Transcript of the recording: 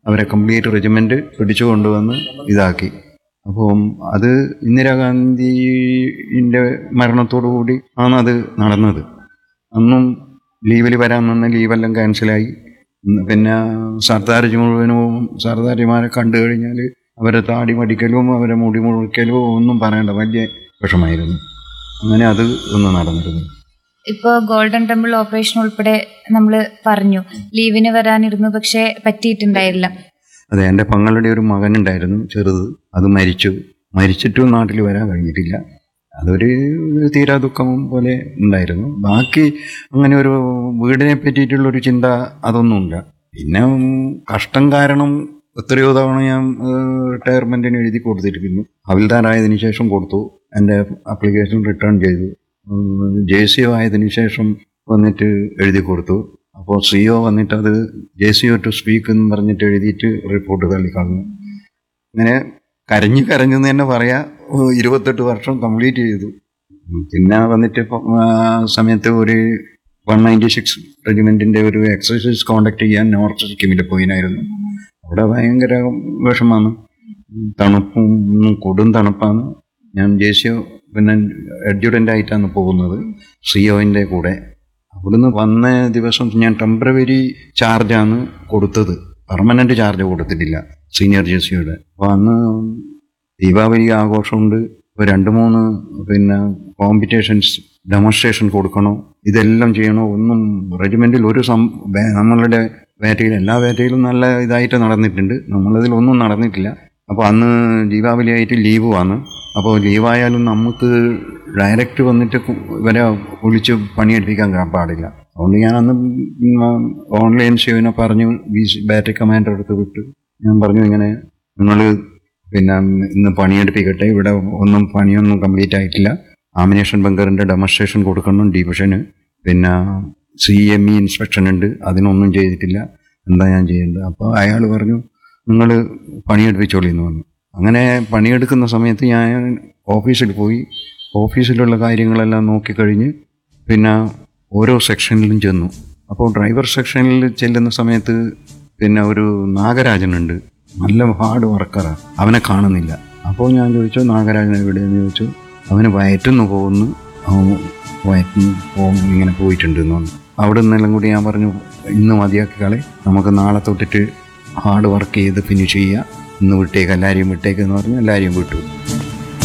അവരെ complete regiment പിടിച്ചു കൊണ്ടുവന്ന് ഇതാക്കി അപ്പം അത് ഇന്ദിരാഗാന്ധിൻ്റെ മരണത്തോടു കൂടി ആണ് അത് നടന്നത് അന്നും ലീവിൽ വരാൻ നിന്ന ലീവെല്ലാം ക്യാൻസലായി ഉം, പിന്നെ സർദാർജി മുഴുവനും സർദാർജിമാരെ കണ്ടു കഴിഞ്ഞാൽ അവരെ താടി മടിക്കലും അവരെ മുടി മുറിക്കലും ഒന്നും പറയണ്ട വലിയ വിഷമായിരുന്നു അങ്ങനെ അത് ഒന്ന് നടന്നിരുന്നു ഇപ്പൊ ഗോൾഡൻ ടെമ്പിൾ ഓപ്പറേഷൻ ഉൾപ്പെടെ നമ്മൾ പറഞ്ഞു ലീവിന് വരാനിരുന്നു പക്ഷേ പറ്റിയിട്ടുണ്ടായില്ല അതെ എൻ്റെ പങ്ങളുടെ ഒരു മകനുണ്ടായിരുന്നു ചെറുത് അത് മരിച്ചു മരിച്ചിട്ടും നാട്ടിൽ വരാൻ കഴിഞ്ഞിട്ടില്ല അതൊരു തീരാ ദുഃഖം പോലെ ഉണ്ടായിരുന്നു ബാക്കി അങ്ങനെ ഒരു വീടിനെ പറ്റിയിട്ടുള്ളൊരു ചിന്ത അതൊന്നുമില്ല പിന്നെ ഉം, കഷ്ടം കാരണം എത്രയോ തവണ ഞാൻ റിട്ടയർമെൻറ്റിന് എഴുതി കൊടുത്തിരിക്കുന്നു ഹവിൽദാറായതിനു ശേഷം കൊടുത്തു എൻ്റെ ആപ്ലിക്കേഷൻ റിട്ടേൺ ചെയ്തു ജെ സി ഒ ആയതിനു ശേഷം വന്നിട്ട് എഴുതി കൊടുത്തു അപ്പോൾ സി ഒ വന്നിട്ട് അത് J C O to speak എന്ന് പറഞ്ഞിട്ട് എഴുതിയിട്ട് റിപ്പോർട്ട് തള്ളിക്കളഞ്ഞു അങ്ങനെ കരഞ്ഞു കരഞ്ഞു എന്ന് തന്നെ പറയാ ഓ, ഇരുപത്തെട്ട് വർഷം കംപ്ലീറ്റ് ചെയ്തു ഉം, പിന്നെ വന്നിട്ട് ഇപ്പം, ആ, സമയത്ത് ഒരു വൺ നയൻറ്റി സിക്സ് റെജിമെൻറ്റിൻ്റെ ഒരു എക്സസൈസ് കോണ്ടാക്ട് ചെയ്യാൻ നോർത്ത് സിക്കിമിൽ പോയിനായിരുന്നു അവിടെ ഭയങ്കര വിഷമാണ് ഉം, തണുപ്പും ഉം, കൊടും തണുപ്പാണ് ഞാൻ ജെ സി ഒ പിന്നെ അഡ്ജുഡൻ്റ് ആയിട്ടാണ് പോകുന്നത് സി ഒൻ്റെ കൂടെ അവിടുന്ന് വന്ന ദിവസം ഞാൻ ടെമ്പറവരി ചാർജാണ് കൊടുത്തത് പെർമനൻ്റ് ചാർജ് കൊടുത്തിട്ടില്ല സീനിയർ ജെ സിയുടെ അപ്പോൾ അന്ന് ദീപാവലി ആഘോഷമുണ്ട് ഇപ്പോൾ രണ്ട് മൂന്ന് പിന്നെ കോമ്പറ്റീഷൻസ് ഡെമോൺസ്ട്രേഷൻ കൊടുക്കണോ ഇതെല്ലാം ചെയ്യണോ ഒന്നും റെജിമെൻറ്റിൽ ഒരു സം വേ- നമ്മളുടെ വേറ്റയിൽ എല്ലാ വേറ്റയിലും നല്ല ഇതായിട്ട് നടന്നിട്ടുണ്ട് നമ്മളതിൽ ഒന്നും നടന്നിട്ടില്ല അപ്പോൾ അന്ന് ദീപാവലി ആയിട്ട് ലീവ് വന്ന് അപ്പോൾ ലീവായാലും നമുക്ക് ഡയറക്റ്റ് വന്നിട്ട് കു- ഇവരെ വിളിച്ച് പണിയെടുപ്പിക്കാൻ ക- പാടില്ല അതുകൊണ്ട് ഞാൻ അന്ന് ഓൺലൈൻ ശിവനെ പറഞ്ഞു ബി ബാറ്ററി കമാൻഡർ അടുത്ത് വിട്ട് ഞാൻ പറഞ്ഞു ഇങ്ങനെ നിങ്ങൾ പിന്നെ ഇന്ന് പണിയെടുപ്പിക്കട്ടെ ഇവിടെ ഒന്നും പണിയൊന്നും കംപ്ലീറ്റ് ആയിട്ടില്ല ആമിനേഷൻ ബങ്കറിൻ്റെ ഡെമോൺസ്ട്രേഷൻ കൊടുക്കണം ഡിവിഷന് പിന്നെ സി എം ഇ ഇൻസ്പെക്ഷൻ ഉണ്ട് അതിനൊന്നും ചെയ്തിട്ടില്ല എന്താ ഞാൻ ചെയ്യേണ്ടത് അപ്പോൾ അയാൾ പറഞ്ഞു നിങ്ങൾ പണിയെടുപ്പിച്ചോളി എന്ന് പറഞ്ഞു അങ്ങനെ പണിയെടുക്കുന്ന സമയത്ത് ഞാൻ ഓഫീസിൽ പോയി ഓഫീസിലുള്ള കാര്യങ്ങളെല്ലാം നോക്കിക്കഴിഞ്ഞ് പിന്നെ ഓരോ സെക്ഷനിലും ചെന്നു അപ്പോൾ ഡ്രൈവർ സെക്ഷനിൽ ചെല്ലുന്ന സമയത്ത് പിന്നെ ഒരു നാഗരാജനുണ്ട് നല്ല ഹാർഡ് വർക്കറാണ് അവനെ കാണുന്നില്ല അപ്പോൾ ഞാൻ ചോദിച്ചു നാഗരാജൻ എവിടെയെന്ന് ചോദിച്ചു അവന് വയറ്റുന്നു പോകുന്നു അവൻ വയറ്റിന് പോകും ഇങ്ങനെ പോയിട്ടുണ്ട് എന്ന് പറഞ്ഞു അവിടെ നിന്നെല്ലാം കൂടി ഞാൻ പറഞ്ഞു ഇന്ന് മതിയാക്കി കളി നമുക്ക് നാളെ തൊട്ടിട്ട് ഹാർഡ് വർക്ക് ചെയ്ത് ഫിനിഷ് ചെയ്യുക ഇന്ന് വിട്ടേക്ക് എല്ലാവരെയും വിട്ടേക്ക് എന്ന് പറഞ്ഞ് എല്ലാവരെയും വിട്ടു